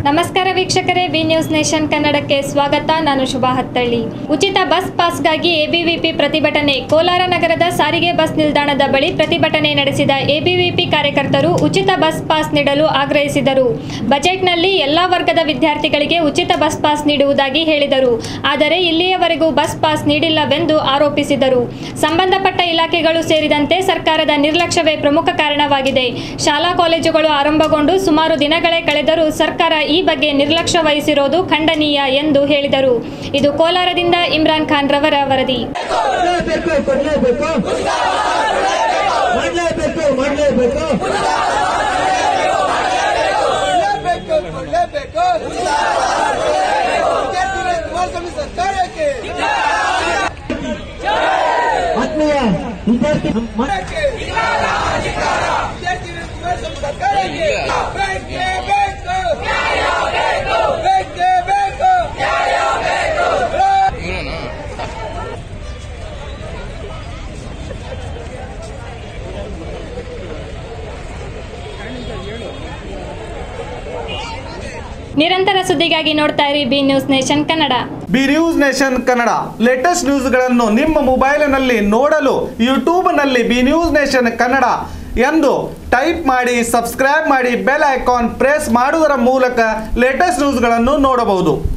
ನಮಸ್ಕಾರ ವೀಕ್ಷಕರೇ B news nation ಕನ್ನಡಕ್ಕೆ ಸ್ವಾಗತ ನಾನು ಶುಭಾ ಹತ್ತಳ್ಳಿ ಉಚಿತ ಬಸ್ ಪಾಸ್ಗಾಗಿ ಎಬಿವಿಪಿ ಪ್ರತಿಭಟನೆ ಕೋಲಾರ ನಗರದ ಸಾರಿಗೆ ಬಸ್ ನಿಲ್ದಾಣದ ಬಳಿ ಪ್ರತಿಭಟನೆ ನಡೆಸಿದ ಎಬಿವಿಪಿ ಕಾರ್ಯಕರ್ತರು ಉಚಿತ ಬಸ್ ಪಾಸ್ ನೀಡಲು ಆಗ್ರಹಿಸಿದರು ಬಜೆಟ್ನಲ್ಲಿ ಎಲ್ಲಾ ವರ್ಗದ ವಿದ್ಯಾರ್ಥಿಗಳಿಗೆ ಉಚಿತ ಬಸ್ ಪಾಸ್ ನೀಡುವುದಾಗಿ ಹೇಳಿದರು ಆದರೆ ಇಲ್ಲಿಯವರೆಗೂ ಬಸ್ ಪಾಸ್ ನೀಡಿಲ್ಲವೆಂದು ಆರೋಪಿಸಿದರು ಸಂಬಂಧಪಟ್ಟ ಇಲಾಖೆಗಳು ಸೇರಿದಂತೆ ಸರ್ಕಾರದ ನಿರ್ಲಕ್ಷ್ಯವೇ ಪ್ರಮುಖ ಕಾರಣವಾಗಿದೆ ಶಾಲಾ ಕಾಲೇಜುಗಳು ಆರಂಭಗೊಂಡು ಸುಮಾರು ದಿನಗಳೇ ಕಳೆದರೂ ಸರ್ಕಾರ ಈ ಬಗ್ಗೆ ನಿರ್ಲಕ್ಷ್ಯ ವಹಿಸಿರೋದು ಖಂಡನೀಯ ಎಂದು ಹೇಳಿದರು ಇದು ಕೋಲಾರದಿಂದ ಇಮ್ರಾನ್ ಖಾನ್ ರವರ ವರದಿ ಕೊಡಲೇಬೇಕು ಕೊಡಲೇಬೇಕು ಮಾಡಲೇಬೇಕು ಮಾಡಲೇಬೇಕು ಕೊಡಲೇಬೇಕು ಕೊಡಲೇಬೇಕು ವಿದ್ಯಾರ್ಥಿಗಳ ಕುಮಾರಸ್ವಾಮಿ ಸರ್ಕಾರಕ್ಕೆ ಆತ್ಮೀಯ ವಿದ್ಯಾರ್ಥಿ ಮ- ವಿದ್ಯಾರ್ಥಿಗಳ ಕುಮಾರಸ್ವಾಮಿ ಸರ್ಕಾರಕ್ಕೆ ಬೇಕೇ ಬೇಕು ಬೇಕೇ ಬೇಕು ನಿರಂತರ ಸುದ್ದಿಗಾಗಿ ನೋಡ್ತಾ ಇರಿ B news nation Kannada B news nation Kannada latest ನ್ಯೂಸ್ಗಳನ್ನು ನಿಮ್ಮ ಮೊಬೈಲಿನಲ್ಲಿ ನೋಡಲು ಯೂಟ್ಯೂಬ್ನಲ್ಲಿ ಬಿ ನ್ಯೂಸ್ ನೇಷನ್ ಕನ್ನಡ ಎಂದು ಟೈಪ್ ಮಾಡಿ ಸಬ್ಸ್ಕ್ರೈಬ್ ಮಾಡಿ ಬೆಲ್ ಐಕಾನ್ ಪ್ರೆಸ್ ಮಾಡುವುದರ ಮೂಲಕ ಲೇಟೆಸ್ಟ್ ನ್ಯೂಸ್ಗಳನ್ನು ನೋಡಬಹುದು